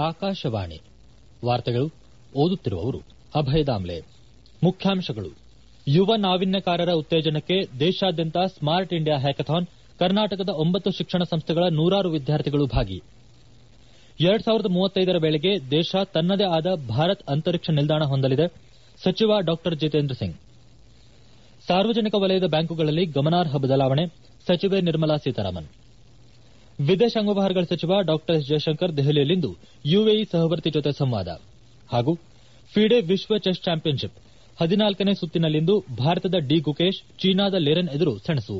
ಆಕಾಶವಾಣಿ ವಾರ್ತೆಗಳು ಓದುತ್ತಿರುವವರು ಅಭಯ ದಾಮ್ಲೆ ಮುಖ್ಯಾಂಶಗಳು ಯುವ ನಾವೀನ್ಯಕಾರರ ಉತ್ತೇಜನಕ್ಕೆ ದೇಶಾದ್ಯಂತ ಸ್ಮಾರ್ಟ್ ಇಂಡಿಯಾ ಹ್ಯಾಕಥಾನ್ ಕರ್ನಾಟಕದ ಒಂಬತ್ತು ಶಿಕ್ಷಣ ಸಂಸ್ಥೆಗಳ ನೂರಾರು ವಿದ್ಯಾರ್ಥಿಗಳು ಭಾಗಿ ಎರಡ್ ಸಾವಿರದ ಮೂವತ್ತೈದರ ವೇಳೆಗೆ ದೇಶ ತನ್ನದೇ ಆದ ಭಾರತ್ ಅಂತರಿಕ್ಷ ನಿಲ್ದಾಣ ಹೊಂದಲಿದೆ ಸಚಿವ ಡಾ ಜಿತೇಂದ್ರ ಸಿಂಗ್ ಸಾರ್ವಜನಿಕ ವಲಯದ ಬ್ಯಾಂಕುಗಳಲ್ಲಿ ಗಮನಾರ್ಹ ಬದಲಾವಣೆ ಸಚಿವೆ ನಿರ್ಮಲಾ ಸೀತಾರಾಮನ್ ವಿದೇಶಾಂಗ ವ್ಯವಹಾರಗಳ ಸಚಿವ ಡಾ ಎಸ್ ಜಯಶಂಕರ್ ದೆಹಲಿಯಲ್ಲಿಂದು ಯುಎಇ ಸಹವರ್ತಿ ಜೊತೆ ಸಂವಾದ ಹಾಗೂ ಫಿಡೆ ವಿಶ್ವ ಚೆಸ್ ಚಾಂಪಿಯನ್ಶಿಪ್ ಹದಿನಾಲ್ಕನೇ ಸುತ್ತಿನಲ್ಲಿಂದು ಭಾರತದ ಡಿ ಗುಕೇಶ್ ಚೀನಾದ ಲೆರೆನ್ ಎದುರು ಸೆಣಸು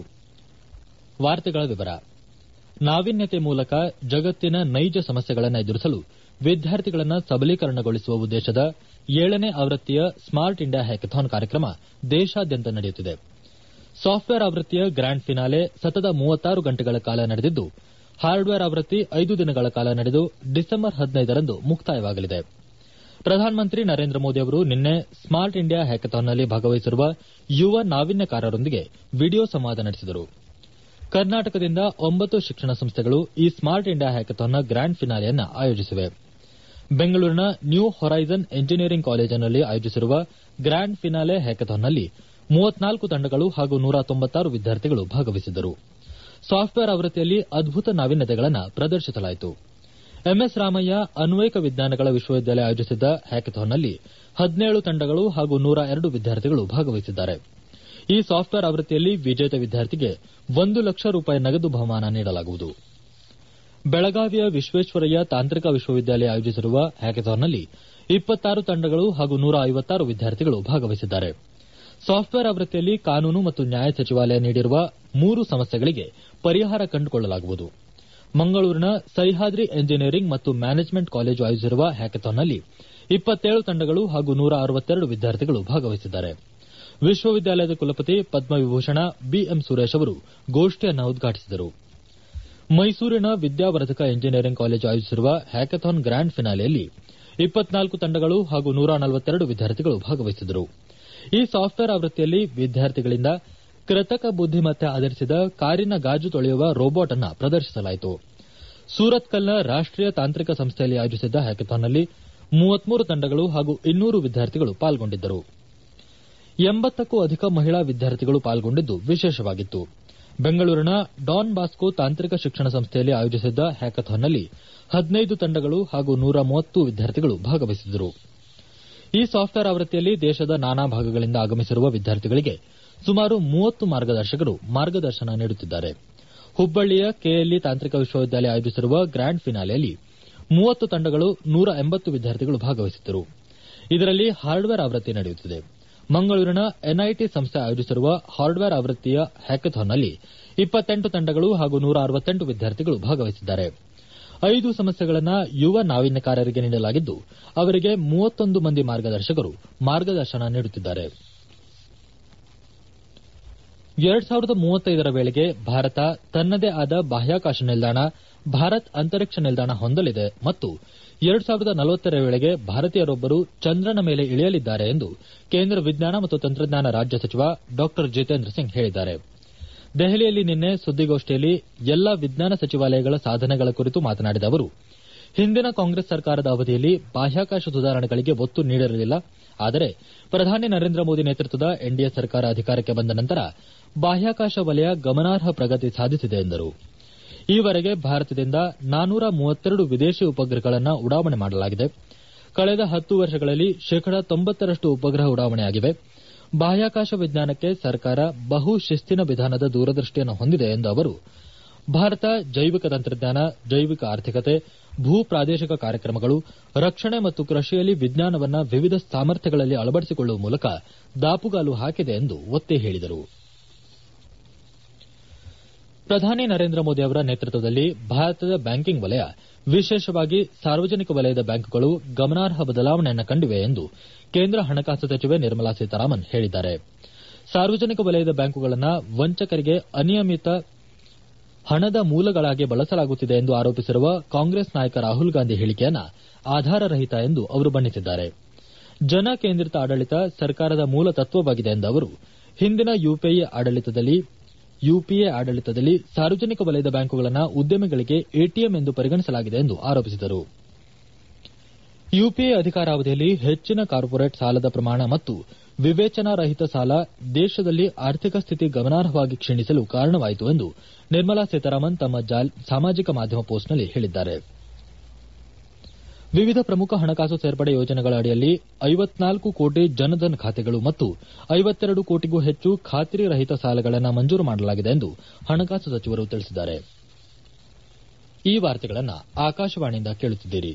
ನಾವೀನ್ಯತೆ ಮೂಲಕ ಜಗತ್ತಿನ ನೈಜ ಸಮಸ್ಯೆಗಳನ್ನು ಎದುರಿಸಲು ವಿದ್ಯಾರ್ಥಿಗಳನ್ನು ಸಬಲೀಕರಣಗೊಳಿಸುವ ಉದ್ದೇಶದ ಏಳನೇ ಆವೃತ್ತಿಯ ಸ್ಮಾರ್ಟ್ ಇಂಡಿಯಾ ಹ್ಯಾಕಥಾನ್ ಕಾರ್ಯಕ್ರಮ ದೇಶಾದ್ಯಂತ ನಡೆಯುತ್ತಿದೆ ಸಾಫ್ಟ್ವೇರ್ ಆವೃತ್ತಿಯ ಗ್ರ್ಯಾಂಡ್ ಫಿನಾಲೆ ಸತತ ಮೂವತ್ತಾರು ಗಂಟೆಗಳ ಕಾಲ ನಡೆದಿದ್ದು ಹಾರ್ಡ್ವೇರ್ ಆವೃತ್ತಿ ಐದು ದಿನಗಳ ಕಾಲ ನಡೆದು ಡಿಸೆಂಬರ್ ಹದಿನೈದರಂದು ಮುಕ್ತಾಯವಾಗಲಿದೆ ಪ್ರಧಾನಮಂತ್ರಿ ನರೇಂದ್ರ ಮೋದಿ ಅವರು ನಿನ್ನೆ ಸ್ಮಾರ್ಟ್ ಇಂಡಿಯಾ ಹ್ಯಾಕಥಾನ್ನಲ್ಲಿ ಭಾಗವಹಿಸಿರುವ ಯುವ ನಾವೀನ್ಯಕಾರರೊಂದಿಗೆ ವಿಡಿಯೋ ಸಂವಾದ ನಡೆಸಿದರು ಕರ್ನಾಟಕದಿಂದ ಒಂಬತ್ತು ಶಿಕ್ಷಣ ಸಂಸ್ಥೆಗಳು ಈ ಸ್ಮಾರ್ಟ್ ಇಂಡಿಯಾ ಹ್ಯಾಕಥಾನ್ನ ಗ್ರ್ಯಾಂಡ್ ಫಿನಾಲೆಯನ್ನು ಆಯೋಜಿಸಿವೆ ಬೆಂಗಳೂರಿನ ನ್ಯೂ ಹೊರೈಸನ್ ಎಂಜಿನಿಯರಿಂಗ್ ಕಾಲೇಜಿನಲ್ಲಿ ಆಯೋಜಿಸಿರುವ ಗ್ರ್ಯಾಂಡ್ ಫಿನಾಲೆ ಹ್ಯಾಕಥಾನ್ನಲ್ಲಿ ಮೂವತ್ನಾಲ್ಕು ತಂಡಗಳು ಹಾಗೂ ನೂರ ತೊಂಬತ್ತಾರು ವಿದ್ಯಾರ್ಥಿಗಳು ಭಾಗವಹಿಸಿದ್ದರು ಸಾಫ್ಟ್ವೇರ್ ಆವೃತ್ತಿಯಲ್ಲಿ ಅದ್ಭುತ ನಾವೀನ್ಯತೆಗಳನ್ನು ಪ್ರದರ್ಶಿಸಲಾಯಿತು ಎಂಎಸ್ ರಾಮಯ್ಯ ಅನ್ವಯಿಕ ವಿಜ್ಞಾನಗಳ ವಿಶ್ವವಿದ್ಯಾಲಯ ಆಯೋಜಿಸಿದ್ದ ಹ್ಯಾಕಥಾನ್ನಲ್ಲಿ ಹದಿನೇಳು ತಂಡಗಳು ಹಾಗೂ ನೂರ ಎರಡು ವಿದ್ಯಾರ್ಥಿಗಳು ಭಾಗವಹಿಸಿದ್ದಾರೆ ಈ ಸಾಫ್ಟ್ವೇರ್ ಆವೃತ್ತಿಯಲ್ಲಿ ವಿಜೇತ ವಿದ್ಯಾರ್ಥಿಗೆ ಒಂದು ಲಕ್ಷ ರೂಪಾಯಿ ನಗದು ಬಹುಮಾನ ನೀಡಲಾಗುವುದು ಬೆಳಗಾವಿಯ ವಿಶ್ವೇಶ್ವರಯ್ಯ ತಾಂತ್ರಿಕ ವಿಶ್ವವಿದ್ಯಾಲಯ ಆಯೋಜಿಸಿರುವ ಹ್ಯಾಕಥಾನ್ನಲ್ಲಿ ಇಪ್ಪತ್ತಾರು ತಂಡಗಳು ಹಾಗೂ ನೂರ ಐವತ್ತಾರು ವಿದ್ಯಾರ್ಥಿಗಳು ಭಾಗವಹಿಸಿದ್ದಾರೆ ಸಾಫ್ಟ್ವೇರ್ ಆವೃತ್ತಿಯಲ್ಲಿ ಕಾನೂನು ಮತ್ತು ನ್ಯಾಯ ಸಚಿವಾಲಯ ನೀಡಿರುವ ಮೂರು ಸಮಸ್ಯೆಗಳಿಗೆ ಪರಿಹಾರ ಕಂಡುಕೊಳ್ಳಲಾಗುವುದು ಮಂಗಳೂರಿನ ಸಹ್ಯಾದ್ರಿ ಎಂಜಿನಿಯರಿಂಗ್ ಮತ್ತು ಮ್ಯಾನೇಜ್ಮೆಂಟ್ ಕಾಲೇಜು ಆಯೋಜಿಸಿರುವ ಹ್ಯಾಕಥಾನ್ನಲ್ಲಿ ಇಪ್ಪತ್ತೇಳು ತಂಡಗಳು ಹಾಗೂ ನೂರ ಅರವತ್ತೆರಡು ವಿದ್ಯಾರ್ಥಿಗಳು ಭಾಗವಹಿಸಿದ್ದಾರೆ ವಿಶ್ವವಿದ್ಯಾಲಯದ ಕುಲಪತಿ ಪದ್ಮವಿಭೂಷಣ ಬಿಎಂ ಸುರೇಶ್ ಅವರು ಗೋಷ್ಠಿಯನ್ನು ಉದ್ಘಾಟಿಸಿದರು ಮೈಸೂರಿನ ವಿದ್ಯಾವರ್ಧಕ ಎಂಜಿನಿಯರಿಂಗ್ ಕಾಲೇಜು ಆಯೋಜಿಸಿರುವ ಹ್ಯಾಕಥಾನ್ ಗ್ರ್ಯಾಂಡ್ ಫಿನಾಲೆಯಲ್ಲಿ ಇಪ್ಪತ್ನಾಲ್ಕು ತಂಡಗಳು ಹಾಗೂ ನೂರ ನಲವತ್ತೆರಡು ವಿದ್ಯಾರ್ಥಿಗಳು ಭಾಗವಹಿಸಿದರು ಈ ಸಾಫ್ಟ್ವೇರ್ ಆವೃತ್ತಿಯಲ್ಲಿ ವಿದ್ಯಾರ್ಥಿಗಳಿಂದ ಕೃತಕ ಬುದ್ದಿಮತ್ತೆ ಆಧರಿಸಿದ ಕಾರಿನ ಗಾಜು ತೊಳೆಯುವ ರೋಬೋಟ್ ಅನ್ನು ಪ್ರದರ್ಶಿಸಲಾಯಿತು ಸೂರತ್ಕಲ್ನ ರಾಷ್ಟೀಯ ತಾಂತ್ರಿಕ ಸಂಸ್ಥೆಯಲ್ಲಿ ಆಯೋಜಿಸಿದ್ದ ಹ್ಯಾಕಥಾನ್ನಲ್ಲಿ ಮೂವತ್ಮೂರು ತಂಡಗಳು ಹಾಗೂ ಇನ್ನೂರು ವಿದ್ಯಾರ್ಥಿಗಳು ಪಾಲ್ಗೊಂಡಿದ್ದರು ಎಂಬತ್ತಕ್ಕೂ ಅಧಿಕ ಮಹಿಳಾ ವಿದ್ಯಾರ್ಥಿಗಳು ಪಾಲ್ಗೊಂಡಿದ್ದು ವಿಶೇಷವಾಗಿತ್ತು ಬೆಂಗಳೂರಿನ ಡಾನ್ ಬಾಸ್ಕೋ ತಾಂತ್ರಿಕ ಶಿಕ್ಷಣ ಸಂಸ್ಥೆಯಲ್ಲಿ ಆಯೋಜಿಸಿದ್ದ ಹ್ಯಾಕಥಾನ್ನಲ್ಲಿ ಹದಿನೈದು ತಂಡಗಳು ಹಾಗೂ ನೂರ ಮೂವತ್ತು ವಿದ್ಯಾರ್ಥಿಗಳು ಭಾಗವಹಿಸಿದ್ದರು ಈ ಸಾಫ್ಟ್ವೇರ್ ಆವೃತ್ತಿಯಲ್ಲಿ ದೇಶದ ನಾನಾ ಭಾಗಗಳಿಂದ ಆಗಮಿಸಿರುವ ವಿದ್ಯಾರ್ಥಿಗಳಿಗೆ ಸುಮಾರು ಮೂವತ್ತು ಮಾರ್ಗದರ್ಶಕರು ಮಾರ್ಗದರ್ಶನ ನೀಡುತ್ತಿದ್ದಾರೆ ಹುಬ್ಬಳ್ಳಿಯ ಕೆಎಲ್ಇ ತಾಂತ್ರಿಕ ವಿಶ್ವವಿದ್ಯಾಲಯ ಆಯೋಜಿಸಿರುವ ಗ್ರ್ಯಾಂಡ್ ಫಿನಾಲೆಯಲ್ಲಿ ಮೂವತ್ತು ತಂಡಗಳು ನೂರ ಎಂಬತ್ತು ವಿದ್ಯಾರ್ಥಿಗಳು ಭಾಗವಹಿಸಿದ್ದರು ಇದರಲ್ಲಿ ಹಾರ್ಡ್ವೇರ್ ಆವೃತ್ತಿ ನಡೆಯುತ್ತಿದೆ ಮಂಗಳೂರಿನ ಎನ್ಐಟಿ ಸಂಸ್ಥೆ ಆಯೋಜಿಸಿರುವ ಹಾರ್ಡ್ವೇರ್ ಆವೃತ್ತಿಯ ಹ್ಯಾಕಥಾನ್ನಲ್ಲಿ ಇಪ್ಪತ್ತೆಂಟು ತಂಡಗಳು ಹಾಗೂ ನೂರ ಅರವತ್ತೆಂಟು ವಿದ್ಯಾರ್ಥಿಗಳು ಭಾಗವಹಿಸಿದ್ದಾರೆ ಐದು ಸಮಸ್ಯೆಗಳನ್ನು ಯುವ ನಾವೀನ್ಯಕಾರರಿಗೆ ನೀಡಲಾಗಿದ್ದು ಅವರಿಗೆ ಮೂವತ್ತೊಂದು ಮಂದಿ ಮಾರ್ಗದರ್ಶಕರು ಮಾರ್ಗದರ್ಶನ ನೀಡುತ್ತಿದ್ದಾರೆ ಎರಡ್ ಸಾವಿರದ ಮೂವತ್ತೈದರ ವೇಳೆಗೆ ಭಾರತ ತನ್ನದೇ ಆದ ಬಾಹ್ಯಾಕಾಶ ನಿಲ್ದಾಣ ಭಾರತ್ ಅಂತರಿಕ್ಷ ನಿಲ್ದಾಣ ಹೊಂದಲಿದೆ ಮತ್ತು ಎರಡ್ ಸಾವಿರದ ನಲವತ್ತರ ವೇಳೆಗೆ ಭಾರತೀಯರೊಬ್ಬರು ಚಂದ್ರನ ಮೇಲೆ ಇಳಿಯಲಿದ್ದಾರೆ ಎಂದು ಕೇಂದ್ರ ವಿಜ್ಞಾನ ಮತ್ತು ತಂತ್ರಜ್ಞಾನ ರಾಜ್ಯ ಸಚಿವ ಡಾ ಜಿತೇಂದ್ರ ಸಿಂಗ್ ಹೇಳಿದ್ದಾರೆ ದೆಹಲಿಯಲ್ಲಿ ನಿನ್ನೆ ಸುದ್ದಿಗೋಷ್ಠಿಯಲ್ಲಿ ಎಲ್ಲಾ ವಿಜ್ಞಾನ ಸಚಿವಾಲಯಗಳ ಸಾಧನೆಗಳ ಕುರಿತು ಮಾತನಾಡಿದ ಅವರು ಹಿಂದಿನ ಕಾಂಗ್ರೆಸ್ ಸರ್ಕಾರದ ಅವಧಿಯಲ್ಲಿ ಬಾಹ್ಯಾಕಾಶ ಸುಧಾರಣೆಗಳಿಗೆ ಒತ್ತು ನೀಡಿರಲಿಲ್ಲ ಆದರೆ ಪ್ರಧಾನಿ ನರೇಂದ್ರ ಮೋದಿ ನೇತೃತ್ವದ ಎನ್ಡಿಎ ಸರ್ಕಾರ ಅಧಿಕಾರಕ್ಕೆ ಬಂದ ನಂತರ ಬಾಹ್ಯಾಕಾಶ ವಲಯ ಗಮನಾರ್ಹ ಪ್ರಗತಿ ಸಾಧಿಸಿದೆ ಎಂದರು ಈವರೆಗೆ ಭಾರತದಿಂದ ನಾನೂರ ಮೂವತ್ತೆರಡು ವಿದೇಶಿ ಉಪಗ್ರಹಗಳನ್ನು ಉಡಾವಣೆ ಮಾಡಲಾಗಿದೆ ಕಳೆದ ಹತ್ತು ವರ್ಷಗಳಲ್ಲಿ ಶೇಕಡ ತೊಂಬತ್ತರಷ್ಟು ಉಪಗ್ರಹ ಉಡಾವಣೆಯಾಗಿವೆ ಬಾಹ್ಯಾಕಾಶ ವಿಜ್ಞಾನಕ್ಕೆ ಸರ್ಕಾರ ಬಹು ಶಿಸ್ತಿನ ವಿಧಾನದ ದೂರದೃಷ್ಟಿಯನ್ನು ಹೊಂದಿದೆ ಎಂದ ಅವರು ಭಾರತ ಜೈವಿಕ ತಂತ್ರಜ್ಞಾನ ಜೈವಿಕ ಆರ್ಥಿಕತೆ ಭೂ ಪ್ರಾದೇಶಿಕ ಕಾರ್ಯಕ್ರಮಗಳು ರಕ್ಷಣೆ ಮತ್ತು ಕೃಷಿಯಲ್ಲಿ ವಿಜ್ಞಾನವನ್ನು ವಿವಿಧ ಸಾಮರ್ಥ್ಯಗಳಲ್ಲಿ ಅಳವಡಿಸಿಕೊಳ್ಳುವ ಮೂಲಕ ದಾಪುಗಾಲು ಹಾಕಿದೆ ಎಂದು ಒತ್ತಿ ಹೇಳಿದರು ಪ್ರಧಾನಿ ನರೇಂದ್ರ ಮೋದಿ ಅವರ ನೇತೃತ್ವದಲ್ಲಿ ಭಾರತದ ಬ್ಯಾಂಕಿಂಗ್ ವಲಯ ವಿಶೇಷವಾಗಿ ಸಾರ್ವಜನಿಕ ವಲಯದ ಬ್ಯಾಂಕುಗಳು ಗಮನಾರ್ಹ ಬದಲಾವಣೆಯನ್ನು ಕಂಡಿವೆ ಎಂದು ಕೇಂದ್ರ ಹಣಕಾಸು ಸಚಿವೆ ನಿರ್ಮಲಾ ಸೀತಾರಾಮನ್ ಹೇಳಿದ್ದಾರೆ ಸಾರ್ವಜನಿಕ ವಲಯದ ಬ್ಯಾಂಕುಗಳನ್ನು ವಂಚಕರಿಗೆ ಅನಿಯಮಿತ ಹಣದ ಮೂಲಗಳಾಗಿ ಬಳಸಲಾಗುತ್ತಿದೆ ಎಂದು ಆರೋಪಿಸಿರುವ ಕಾಂಗ್ರೆಸ್ ನಾಯಕ ರಾಹುಲ್ ಗಾಂಧಿ ಹೇಳಿಕೆಯನ್ನು ಆಧಾರರಹಿತ ಎಂದು ಅವರು ಬಣ್ಣಿಸಿದ್ದಾರೆ ಜನ ಕೇಂದ್ರಿತ ಆಡಳಿತ ಸರ್ಕಾರದ ಮೂಲ ತತ್ವವಾಗಿದೆ ಎಂದ ಅವರು ಹಿಂದಿನ ಯುಪಿಎ ಆಡಳಿತದಲ್ಲಿ ಯುಪಿಎ ಆಡಳಿತದಲ್ಲಿ ಸಾರ್ವಜನಿಕ ವಲಯದ ಬ್ಯಾಂಕುಗಳನ್ನು ಉದ್ಯಮಿಗಳಿಗೆ ಎಟಿಎಂ ಎಂದು ಪರಿಗಣಿಸಲಾಗಿದೆ ಎಂದು ಆರೋಪಿಸಿದರು ಯುಪಿಎ ಅಧಿಕಾರಾವಧಿಯಲ್ಲಿ ಹೆಚ್ಚಿನ ಕಾರ್ಪೊರೇಟ್ ಸಾಲದ ಪ್ರಮಾಣ ಮತ್ತು ವಿವೇಚನಾರಹಿತ ಸಾಲ ದೇಶದಲ್ಲಿ ಆರ್ಥಿಕ ಸ್ಥಿತಿ ಗಮನಾರ್ಹವಾಗಿ ಕ್ಷೀಣಿಸಲು ಕಾರಣವಾಯಿತು ಎಂದು ನಿರ್ಮಲಾ ಸೀತಾರಾಮನ್ ತಮ್ಮ ಸಾಮಾಜಿಕ ಮಾಧ್ಯಮ ಪೋಸ್ಟ್ನಲ್ಲಿ ಹೇಳಿದ್ದಾರೆ ವಿವಿಧ ಪ್ರಮುಖ ಹಣಕಾಸು ಸೇರ್ಪಡೆ ಯೋಜನೆಗಳ ಅಡಿಯಲ್ಲಿ ಐವತ್ನಾಲ್ಕು ಕೋಟಿ ಜನಧನ್ ಖಾತೆಗಳು ಮತ್ತು ಐವತ್ತೆರಡು ಕೋಟಿಗೂ ಹೆಚ್ಚು ಖಾತ್ರಿ ರಹಿತ ಸಾಲಗಳನ್ನು ಮಂಜೂರು ಮಾಡಲಾಗಿದೆ ಎಂದು ಹಣಕಾಸು ಸಚಿವರು ತಿಳಿಸಿದ್ದಾರೆ ಈ ವಾರ್ತೆಗಳನ್ನು ಆಕಾಶವಾಣಿಯಿಂದ ಕೇಳುತ್ತಿದ್ದೀರಿ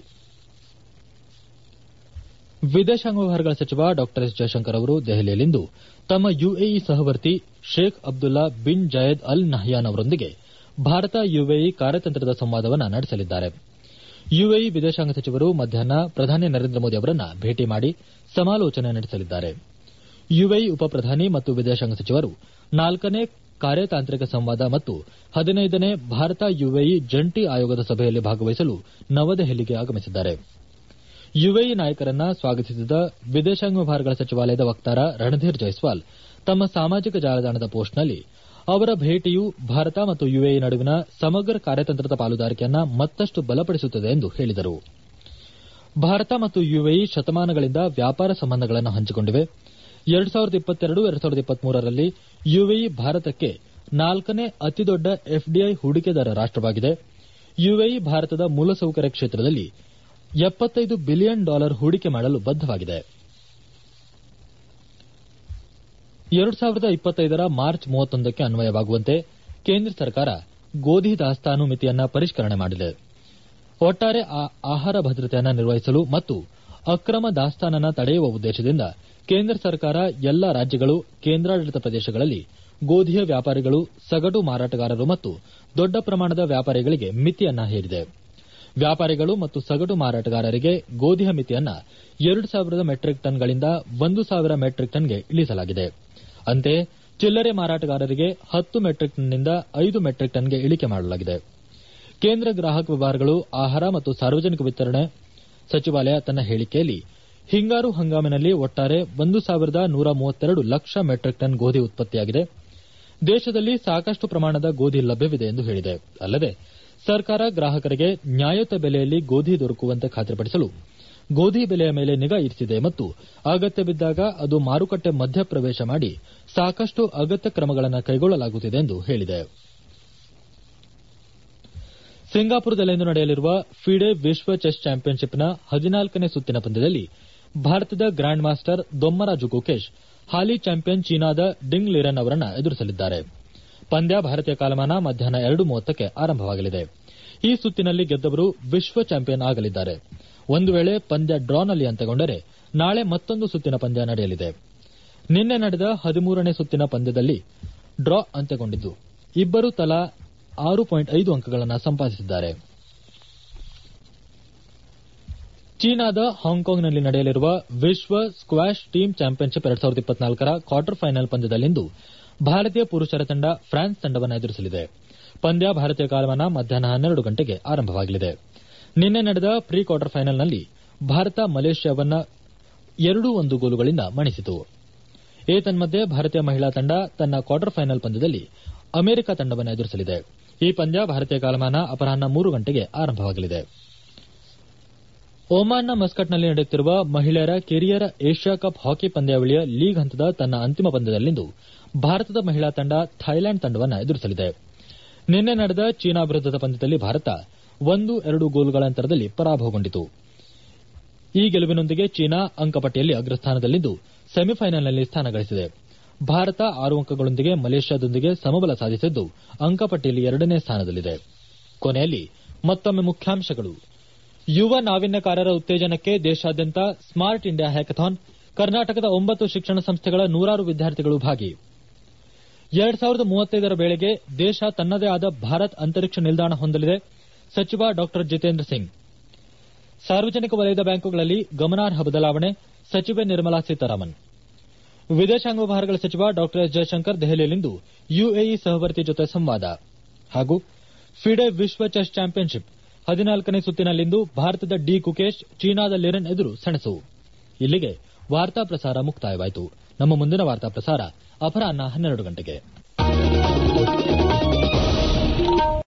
ವಿದೇಶಾಂಗ ವ್ಯವಹಾರಗಳ ಸಚಿವ ಡಾ ಎಸ್ ಜಯಶಂಕರ್ ಅವರು ದೆಹಲಿಯಲ್ಲಿಂದು ತಮ್ಮ ಯುಎಇ ಸಹವರ್ತಿ Sheikh Abdullah bin Zayed Al Nahyan ಅವರೊಂದಿಗೆ ಭಾರತ ಯುಎಇ ಕಾರ್ಯತಂತ್ರದ ಸಂವಾದವನ್ನು ನಡೆಸಲಿದ್ದಾರೆ ಯುಎಇ ವಿದೇಶಾಂಗ ಸಚಿವರು ಮಧ್ಯಾಹ್ನ ಪ್ರಧಾನಿ ನರೇಂದ್ರ ಮೋದಿ ಅವರನ್ನ ಭೇಟಿ ಮಾಡಿ ಸಮಾಲೋಚನೆ ನಡೆಸಲಿದ್ದಾರೆ ಯುಎಇ ಉಪ ಪ್ರಧಾನಿ ಮತ್ತು ವಿದೇಶಾಂಗ ಸಚಿವರು ನಾಲ್ಕನೇ ಕಾರ್ಯತಾಂತ್ರಿಕ ಸಂವಾದ ಮತ್ತು ಹದಿನೈದನೇ ಭಾರತ ಯುಎಇ ಜಂಟಿ ಆಯೋಗದ ಸಭೆಯಲ್ಲಿ ಭಾಗವಹಿಸಲು ನವದೆಹಲಿಗೆ ಆಗಮಿಸಿದ್ದಾರೆ ಯುಎಇ ನಾಯಕರನ್ನ ಸ್ವಾಗತಿಸಿದ ವಿದೇಶಾಂಗ ವ್ಯವಹಾರಗಳ ಸಚಿವಾಲಯದ ವಕ್ತಾರ ರಣಧೀರ್ ಜೈಸ್ವಾಲ್ ತಮ್ಮ ಸಾಮಾಜಿಕ ಜಾಲತಾಣದ ಪೋಸ್ಟ್ನಲ್ಲಿ ಅವರ ಭೇಟಿಯು ಭಾರತ ಮತ್ತು ಯುಎಇ ನಡುವಿನ ಸಮಗ್ರ ಕಾರ್ಯತಂತ್ರದ ಪಾಲುದಾರಿಕೆಯನ್ನು ಮತ್ತಷ್ಟು ಬಲಪಡಿಸುತ್ತದೆ ಎಂದು ಹೇಳಿದರು ಭಾರತ ಮತ್ತು ಯುಎಇ ಶತಮಾನಗಳಿಂದ ವ್ಯಾಪಾರ ಸಂಬಂಧಗಳನ್ನು ಹಂಚಿಕೊಂಡಿವೆ ಎರಡು ಸಾವಿರದ ಇಪ್ಪತ್ತೆರಡು ಎರಡು ಸಾವಿರದ ಇಪ್ಪತ್ಮೂರರಲ್ಲಿ ಯುಎಇ ಭಾರತಕ್ಕೆ ನಾಲ್ಕನೇ ಅತಿದೊಡ್ಡ ಎಫ್ಡಿಐ ಹೂಡಿಕೆದಾರ ರಾಷ್ಟವಾಗಿದೆ ಯುಎಇ ಭಾರತದ ಮೂಲಸೌಕರ್ಯ ಕ್ಷೇತ್ರದಲ್ಲಿ ಎಪ್ಪತ್ತೈದು ಬಿಲಿಯನ್ ಡಾಲರ್ ಹೂಡಿಕೆ ಮಾಡಲು ಬದ್ದವಾಗಿದೆ ಎರಡು ಸಾವಿರದ ಇಪ್ಪತ್ತೈದರ ಮಾರ್ಚ್ ಮೂವತ್ತೊಂದಕ್ಕೆ ಅನ್ವಯವಾಗುವಂತೆ ಕೇಂದ್ರ ಸರ್ಕಾರ ಗೋಧಿ ದಾಸ್ತಾನು ಮಿತಿಯನ್ನ ಪರಿಷ್ಕರಣೆ ಮಾಡಿದೆ ಒಟ್ಟಾರೆ ಆಹಾರ ಭದ್ರತೆಯನ್ನು ನಿರ್ವಹಿಸಲು ಮತ್ತು ಅಕ್ರಮ ದಾಸ್ತಾನನ್ನು ತಡೆಯುವ ಉದ್ದೇಶದಿಂದ ಕೇಂದ್ರ ಸರ್ಕಾರ ಎಲ್ಲಾ ರಾಜ್ಯಗಳು ಕೇಂದ್ರಾಡಳಿತ ಪ್ರದೇಶಗಳಲ್ಲಿ ಗೋಧಿಯ ವ್ಯಾಪಾರಿಗಳು ಸಗಟು ಮಾರಾಟಗಾರರು ಮತ್ತು ದೊಡ್ಡ ಪ್ರಮಾಣದ ವ್ಯಾಪಾರಿಗಳಿಗೆ ಮಿತಿಯನ್ನ ಹೇರಿದೆ ವ್ಯಾಪಾರಿಗಳು ಮತ್ತು ಸಗಟು ಮಾರಾಟಗಾರರಿಗೆ ಗೋಧಿಯ ಮಿತಿಯನ್ನ ಎರಡು ಸಾವಿರದ ಮೆಟ್ರಿಕ್ ಟನ್ಗಳಿಂದ ಒಂದು ಸಾವಿರ ಮೆಟ್ರಿಕ್ ಟನ್ಗೆ ಇಳಿಸಲಾಗಿದೆ ಅಂತೆಯೇ ಚಿಲ್ಲರೆ ಮಾರಾಟಗಾರರಿಗೆ ಹತ್ತು ಮೆಟ್ರಿಕ್ ಟನ್ನಿಂದ ಐದು ಮೆಟ್ರಿಕ್ ಟನ್ಗೆ ಇಳಿಕೆ ಮಾಡಲಾಗಿದೆ ಕೇಂದ್ರ ಗ್ರಾಹಕ ವ್ಯವಹಾರಗಳು ಆಹಾರ ಮತ್ತು ಸಾರ್ವಜನಿಕ ವಿತರಣೆ ಸಚಿವಾಲಯ ತನ್ನ ಹೇಳಿಕೆಯಲ್ಲಿ ಹಿಂಗಾರು ಹಂಗಾಮಿನಲ್ಲಿ ಒಟ್ಟಾರೆ ಒಂದು ಸಾವಿರದ ನೂರ ಮೂವತ್ತೆರಡು ಲಕ್ಷ ಮೆಟ್ರಿಕ್ ಟನ್ ಗೋಧಿ ಉತ್ಪತ್ತಿಯಾಗಿದೆ ದೇಶದಲ್ಲಿ ಸಾಕಷ್ಟು ಪ್ರಮಾಣದ ಗೋಧಿ ಲಭ್ಯವಿದೆ ಎಂದು ಹೇಳಿದೆ ಅಲ್ಲದೆ ಸರ್ಕಾರ ಗ್ರಾಹಕರಿಗೆ ನ್ಯಾಯಯುತ ಬೆಲೆಯಲ್ಲಿ ಗೋಧಿ ದೊರಕುವಂತೆ ಖಾತ್ರಿಪಡಿಸಲು ಗೋಧಿ ಬೆಲೆಯ ಮೇಲೆ ನಿಗಾ ಇರಿಸಿದೆ ಮತ್ತು ಅಗತ್ಯ ಬಿದ್ದಾಗ ಅದು ಮಾರುಕಟ್ಟೆ ಮಧ್ಯಪ್ರವೇಶ ಮಾಡಿ ಸಾಕಷ್ಟು ಅಗತ್ಯ ಕ್ರಮಗಳನ್ನು ಕೈಗೊಳ್ಳಲಾಗುತ್ತಿದೆ ಎಂದು ಹೇಳಿದೆ ಸಿಂಗಾಪುರದಲ್ಲಿಂದು ನಡೆಯಲಿರುವ ಫಿಡೆ ವಿಶ್ವ ಚೆಸ್ ಚಾಂಪಿಯನ್ಶಿಪ್ನ ಹದಿನಾಲ್ಕನೇ ಸುತ್ತಿನ ಪಂದ್ಯದಲ್ಲಿ ಭಾರತದ ಗ್ರ್ಯಾಂಡ್ ಮಾಸ್ಟರ್ ದೊಮ್ಮರಾಜು ಗುಕೇಶ್ ಹಾಲಿ ಚಾಂಪಿಯನ್ ಚೀನಾದ ಡಿಂಗ್ ಲಿರನ್ ಅವರನ್ನು ಎದುರಿಸಲಿದ್ದಾರೆ ಪಂದ್ಯ ಭಾರತೀಯ ಕಾಲಮಾನ ಮಧ್ಯಾಹ್ನ ಎರಡು ಮೂವತ್ತಕ್ಕೆ ಆರಂಭವಾಗಲಿದೆ ಈ ಸುತ್ತಿನಲ್ಲಿ ಗೆದ್ದವರು ವಿಶ್ವ ಚಾಂಪಿಯನ್ ಆಗಲಿದ್ದಾರೆ ಒಂದು ವೇಳೆ ಪಂದ್ಯ ಡ್ರಾನಲ್ಲಿ ಅಂತ್ಯಗೊಂಡರೆ ನಾಳೆ ಮತ್ತೊಂದು ಸುತ್ತಿನ ಪಂದ್ಯ ನಡೆಯಲಿದೆ ನಿನ್ನೆ ನಡೆದ ಹದಿಮೂರನೇ ಸುತ್ತಿನ ಪಂದ್ಯದಲ್ಲಿ ಡ್ರಾ ಅಂತ್ಯಗೊಂಡಿದ್ದು ಇಬ್ಬರು ತಲಾ ಆರು ಪಾಯಿಂಟ್ ಐದು ಅಂಕಗಳನ್ನು ಸಂಪಾದಿಸಿದ್ದಾರೆ ಚೀನಾದ ಹಾಂಗ್ಕಾಂಗ್ನಲ್ಲಿ ನಡೆಯಲಿರುವ ವಿಶ್ವ ಸ್ಕ್ವಾಷ್ ಟೀಮ್ ಚಾಂಪಿಯನ್ಶಿಪ್ ಎರಡ್ ಸಾವಿರದ ಇಪ್ಪತ್ನಾಲ್ಕರ ಕ್ವಾರ್ಟರ್ ಫೈನಲ್ ಪಂದ್ಯದಲ್ಲಿಂದು ಭಾರತೀಯ ಪುರುಷರ ತಂಡ ಫ್ರಾನ್ಸ್ ತಂಡವನ್ನು ಎದುರಿಸಲಿದೆ ಪಂದ್ಯ ಭಾರತೀಯ ಕಾಲಮಾನ ಮಧ್ಯಾಹ್ನ ಹನ್ನೆರಡು ಗಂಟೆಗೆ ಆರಂಭವಾಗಲಿದೆ ನಿನ್ನೆ ನಡೆದ ಪ್ರೀ ಕ್ವಾರ್ಟರ್ ಫೈನಲ್ನಲ್ಲಿ ಭಾರತ ಮಲೇಷ್ಯಾವನ್ನ ಎರಡು ಒಂದು ಗೋಲುಗಳಿಂದ ಮಣಿಸಿತು ಏತನ್ಮಧ್ಯೆ ಭಾರತೀಯ ಮಹಿಳಾ ತಂಡ ತನ್ನ ಕ್ವಾರ್ಟರ್ ಫೈನಲ್ ಪಂದ್ಯದಲ್ಲಿ ಅಮೆರಿಕ ತಂಡವನ್ನು ಎದುರಿಸಲಿದೆ ಈ ಪಂದ್ಯ ಭಾರತೀಯ ಕಾಲಮಾನ ಅಪರಾಹ್ನ ಮೂರು ಗಂಟೆಗೆ ಆರಂಭವಾಗಲಿದೆ ಒಮಾನ್ನ ಮಸ್ಕಟ್ನಲ್ಲಿ ನಡೆಯುತ್ತಿರುವ ಮಹಿಳೆಯರ ಕಿರಿಯರ ಏಷ್ಯಾ ಕಪ್ ಹಾಕಿ ಪಂದ್ಯಾವಳಿಯ ಲೀಗ್ ಹಂತದ ತನ್ನ ಅಂತಿಮ ಪಂದ್ಯದಲ್ಲಿಂದು ಭಾರತದ ಮಹಿಳಾ ತಂಡ ಥೈಲ್ಯಾಂಡ್ ತಂಡವನ್ನು ಎದುರಿಸಲಿದೆ ನಿನ್ನೆ ನಡೆದ ಚೀನಾ ವಿರುದ್ದದ ಪಂದ್ಯದಲ್ಲಿ ಭಾರತ ಒಂದು ಎರಡು ಗೋಲುಗಳ ಅಂತರದಲ್ಲಿ ಪರಾಭವಗೊಂಡಿತು ಈ ಗೆಲುವಿನೊಂದಿಗೆ ಚೀನಾ ಅಂಕಪಟ್ಟಿಯಲ್ಲಿ ಅಗ್ರಸ್ಥಾನದಲ್ಲಿದ್ದು ಸೆಮಿಫೈನಲ್ನಲ್ಲಿ ಸ್ಥಾನ ಗಳಿಸಿದೆ ಭಾರತ ಆರು ಅಂಕಗಳೊಂದಿಗೆ ಮಲೇಷ್ಯಾದೊಂದಿಗೆ ಸಮಬಲ ಸಾಧಿಸಿದ್ದು ಅಂಕಪಟ್ಟಿಯಲ್ಲಿ ಎರಡನೇ ಸ್ಥಾನದಲ್ಲಿದೆ ಕೊನೆಯಲ್ಲಿ ಮತ್ತೊಮ್ಮೆ ಮುಖ್ಯಾಂಶಗಳು ಯುವ ನಾವೀನ್ಯಕಾರರ ಉತ್ತೇಜನಕ್ಕೆ ದೇಶಾದ್ಯಂತ ಸ್ಮಾರ್ಟ್ ಇಂಡಿಯಾ ಹ್ಯಾಕಥಾನ್ ಕರ್ನಾಟಕದ ಒಂಬತ್ತು ಶಿಕ್ಷಣ ಸಂಸ್ಥೆಗಳ ನೂರಾರು ವಿದ್ಯಾರ್ಥಿಗಳು ಭಾಗಿ ಎರಡ್ ಸಾವಿರದ ಮೂವತ್ತೈದರ ವೇಳೆಗೆ ದೇಶ ತನ್ನದೇ ಆದ ಭಾರತ್ ಅಂತರಿಕ್ಷ ನಿಲ್ದಾಣ ಹೊಂದಲಿದೆ ಸಚಿವ ಡಾ ಜಿತೇಂದ್ರ ಸಿಂಗ್ ಸಾರ್ವಜನಿಕ ವಲಯದ ಬ್ಯಾಂಕುಗಳಲ್ಲಿ ಗಮನಾರ್ಹ ಬದಲಾವಣೆ ಸಚಿವೆ ನಿರ್ಮಲಾ ಸೀತಾರಾಮನ್ ವಿದೇಶಾಂಗ ವ್ಯವಹಾರಗಳ ಸಚಿವ ಡಾ ಎಸ್ ಜಯಶಂಕರ್ ದೆಹಲಿಯಲ್ಲಿಂದು ಯುಎಇ ಸಹವರ್ತಿ ಜೊತೆ ಸಂವಾದ ಹಾಗೂ ಫಿಡೆ ವಿಶ್ವ ಚೆಸ್ ಚಾಂಪಿಯನ್ಶಿಪ್ ಹದಿನಾಲ್ಕನೇ ಸುತ್ತಿನಲ್ಲಿಂದು ಭಾರತದ ಡಿ ಕುಕೇಶ್ ಚೀನಾದ ಲಿರನ್ ಎದುರು ಸೆಣಸು ಇಲ್ಲಿಗೆ ವಾರ್ತಾ ಪ್ರಸಾರ ಮುಕ್ತಾಯವಾಯಿತು ನಮ್ಮ ಮುಂದಿನ ವಾರ್ತಾ ಪ್ರಸಾರ ಅಪರಾಹ್ನ ಹನ್ನೆರಡು ಗಂಟೆಗೆ